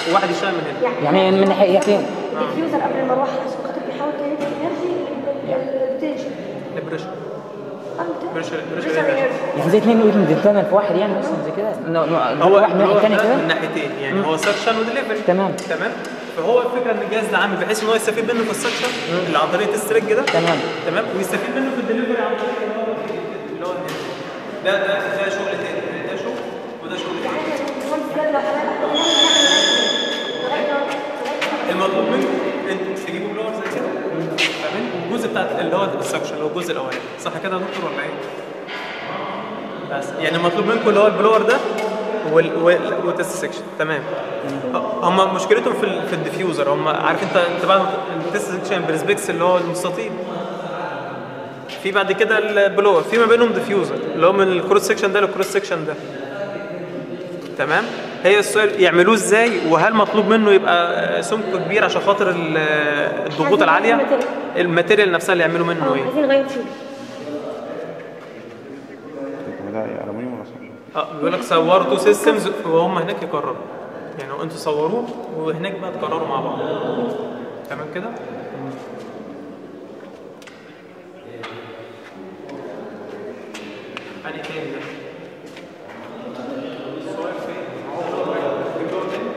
وواحد يشتغل من هنا يعني من ناحيتين الديفيوزر قبل المروحه عشان خاطر بيحاول كينيتيك انرجي البوتنشال البريشر بريشر بريشر بريشر انرجي يعني زي اثنين ويفن ديترمن في واحد يعني مثلا زي كده إنه- إنه هو واحد من هو ناحيه ثانيه ده كده من ناحيتين يعني هو سكشن ودليفري تمام. تمام فهو الفكره ان الجهاز ده عامل بحيث ان هو يستفيد منه في السكشن اللي عن طريق التست ريج ده تمام. تمام ويستفيد منه في الدليفري عن طريق اللي هو اللي هو الهيد. ده ده ده شغل تاني ده شغل وده شغل تاني المطلوب منكم انتوا تجيبوا بلور زي كده فاهمين والجزء بتاع اللي هو السكشن اللي هو الجزء الاولاني صح كده يا دكتور ولا ايه؟ بس يعني المطلوب منكم اللي هو البلور ده وال وال والتست سكشن تمام هم مشكلتهم في ال في الديفيوزر هم عارف انت انت بعد ما التست سكشن برسبكس اللي هو المستطيل في بعد كده البلور في ما بينهم ديفيوزر اللي هو من الكروس سكشن ده للكروس سكشن ده تمام هي السؤال يعملوه ازاي وهل مطلوب منه يبقى سمك كبير عشان خاطر ال- الضغوط العاليه الماتيريال نفسها اللي يعملوا منه ايه عايزين نغير فيه ده إيه، ألمونيوم ولا صلب؟ اه بيقول لك صوروا تو سيستمز وهم هناك يقرروا يعني انتوا صوروه وهناك بقى تقرروا مع بعض تمام كده يعني تاني ده السؤال فين؟ هو الدكتور تاني؟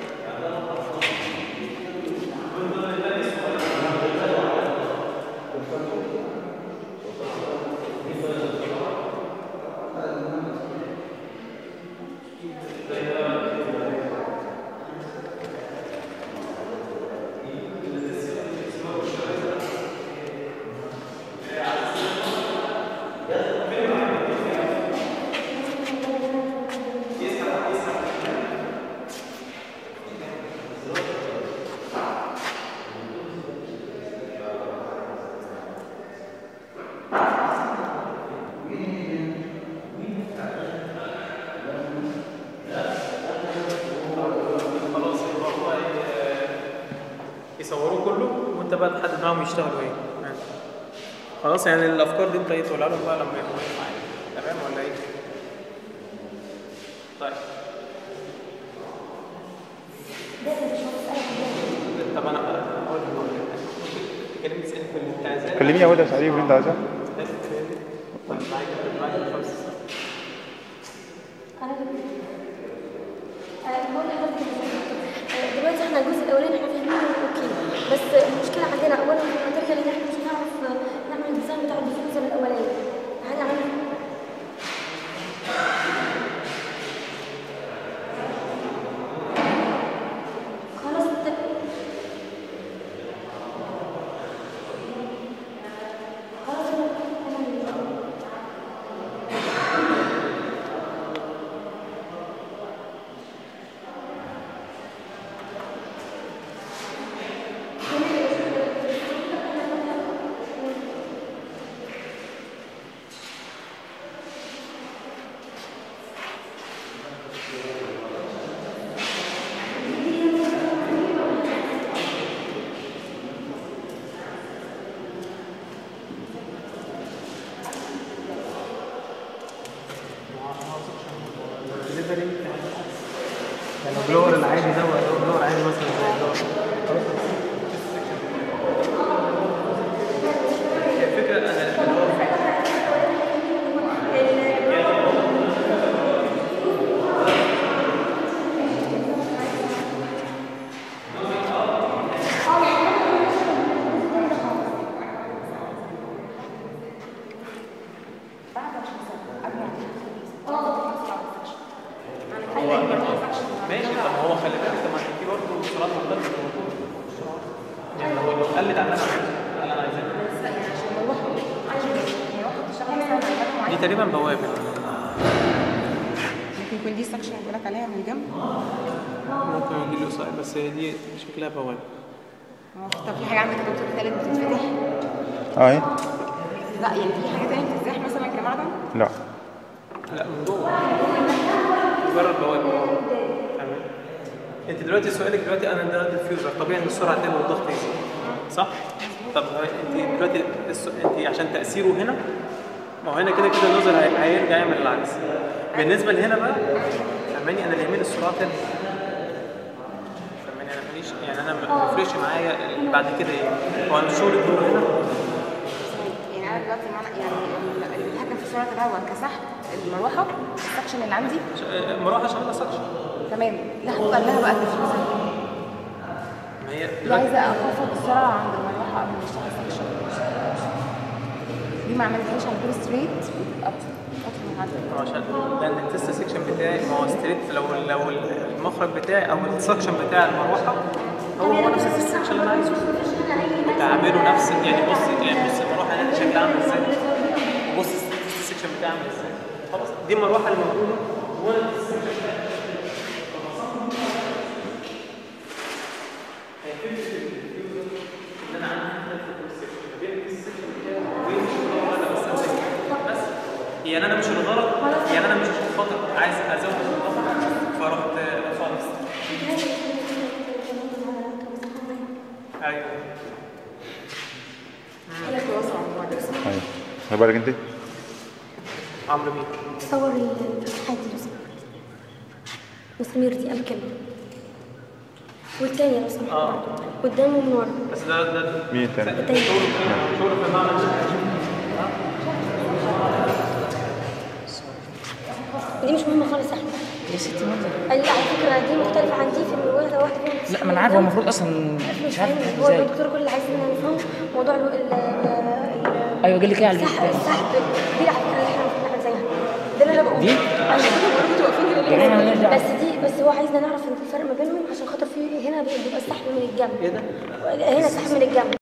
خلاص يبقى هو ي- يصوروه كله وانت بقى تحدد معاهم يشتغلوا ايه ماشي. خلاص يعني الافكار دي انت ايه تقولها لهم بقى لما يبقوا معاك تمام ولا ايه؟ طيب طب انا اقول لك اقول لك تكلمني تسالني في التعزيز كلميني يا ودى اسأليه اللي أنت عايزاه طيب معاك معاك الخمس انا آه، بقول لحضرتك آه، دلوقتي احنا الجزء الاولاني احنا فاهمينه اوكي بس المشكله عندنا اولا في الماتيريال ان احنا مش هنعرف آه، نعمل الديزاين بتاع الديفيوزر الاولاني هل عملنا خلاص ت- خلاص أنا- أنا- دليفري يعني البلور العادي ده ولا البلور عادي مثلا زي البلور الفكره انا هو ماشي طب ما هو خلي بالك طب ما في برضه سرعات مختلفه في الموضوع. يعني هو لو قلد على اللي انا عايزه اللي انا عايزاه دي تقريبا بوابه ممكن يكون دي السكشن اللي بقولك عليها من الجنب ممكن يجي له صعب بس هي دي شكلها بوابه هو طب في حاجه عندك يا دكتور خالد بتتفتح اه ايه لا يعني في حاجه تانية بتتزاح مثلا كمعدن لا لا من جوه مجرد بوابه تمام انت دلوقتي سؤالك دلوقتي انا ده ديفيوزر طبيعي ان السرعه تقل والضغط يزيد صح؟ طب انت دلوقتي الس- انت عشان تاثيره هنا ما هو هنا كده كده النظر هي- هيرجع يعمل العكس بالنسبه لهنا بقى فهماني انا اللي يهمني السرعه تقل يعني انا ما بيفرقش معايا اللي بعد كده ايه هو انا الشغل كله هنا يعني انا دلوقتي معنى يعني ال- اللي بيتحكم في سرعه الهواء كسحب المروحه السكشن اللي عندي ش- مروحه شغاله سكشن تمام لا هحط قبلها بقى الديفيوزر ما هي دي دلوقتي عايزه اخفض السرعه عند المروحه قبل ما اشتغل سكشن دي ما عملتهاش على البير ستريت بتبقى فتره معدل هو عشان لان التست سيكشن بتاعي ما هو ستريت لو لو المخرج بتاعي او السكشن بتاع المروحه هو هو نفس التست سيكشن اللي انا عايزه تعمله نفس يعني بص يعني بص المروحه هنا شكلها عامل ازاي وبص التست سيكشن بتاعي عامل ازاي خلاص دي المروحه اللي موجوده وانا التست سيكشن بتاعي هي فكره الفيوزر ان انا عندي خلاف في التست سيكشن ما بين التست سيكشن بتاعي وبين الشغل اللي انا بستخدمه بس يعني انا مش الغرض يعني انا مش عشان خاطر عايز ازود الضغط فرحت خالص ايوه هي خلاصه الموضوع ده ايوه خلي بالك انت عمرو بيه تصور الفتحات دي لو سمحت مسامير دي قبل كده والتانية لو سمحت اه قدام ومن ورا بس ده ده مين تاني؟ التانية شغل في المعمل ودي مش مهمة خالص يا احمد يا ستي منظر قال لي على فكرة دي مختلفة عن دي في واحدة واحدة فيهم لا ما انا عارف هو المفروض اصلا مش مش عارف فاهم هو ازاي الدكتور كل اللي عايز ان نفهمه موضوع ال ال ايوه قال لك ايه على السحب البيت السحب دي على فكرة اللي احنا المفروض نعمل زيها ده اللي انا بقوله دي؟ عشان كده كنتوا واقفين كده يعني احنا مالناش دعوة. بس دي بس هو عايزنا نعرف الفرق ما بينهم عشان خاطر في هنا بيبقى السحب من الجنب ايه ده؟ هنا السحب من الجنب